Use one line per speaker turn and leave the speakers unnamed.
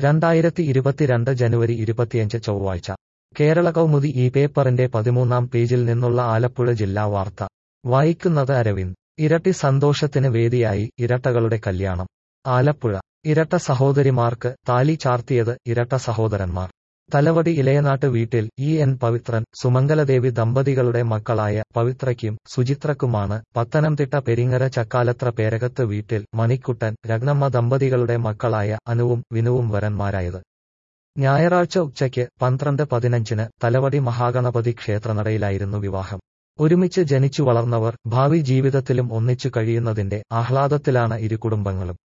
രണ്ടായിരത്തി ഇരുപത്തിരണ്ട് ജനുവരി ഇരുപത്തിയഞ്ച് ചൊവ്വാഴ്ച കേരള കൗമുദി ഈ പേപ്പറിന്റെ പതിമൂന്നാം പേജിൽ നിന്നുള്ള ആലപ്പുഴ ജില്ലാ വാർത്ത വായിക്കുന്നത് അരവിന്ദ് ഇരട്ടി സന്തോഷത്തിന് വേദിയായി ഇരട്ടകളുടെ കല്യാണം ആലപ്പുഴ ഇരട്ട സഹോദരിമാർക്ക് താലി ചാർത്തിയത് ഇരട്ട സഹോദരന്മാർ തലവടി ഇലയനാട്ട് വീട്ടിൽ ഇ എൻ പവിത്രൻ സുമംഗലദേവി ദമ്പതികളുടെ മക്കളായ പവിത്രയ്ക്കും സുചിത്രക്കുമാണ് പത്തനംതിട്ട പെരിങ്ങര ചക്കാലത്ര പേരകത്ത് വീട്ടിൽ മണിക്കുട്ടൻ രഗ്നമ്മ ദമ്പതികളുടെ മക്കളായ അനുവും വിനുവും വരന്മാരായത് ഞായറാഴ്ച ഉച്ചയ്ക്ക് പന്ത്രണ്ട് പതിനഞ്ചിന് തലവടി മഹാഗണപതി ക്ഷേത്രനടയിലായിരുന്നു വിവാഹം ഒരുമിച്ച് ജനിച്ചു വളർന്നവർ ഭാവി ജീവിതത്തിലും ഒന്നിച്ചു കഴിയുന്നതിന്റെ ആഹ്ലാദത്തിലാണ് ഇരു കുടുംബങ്ങളും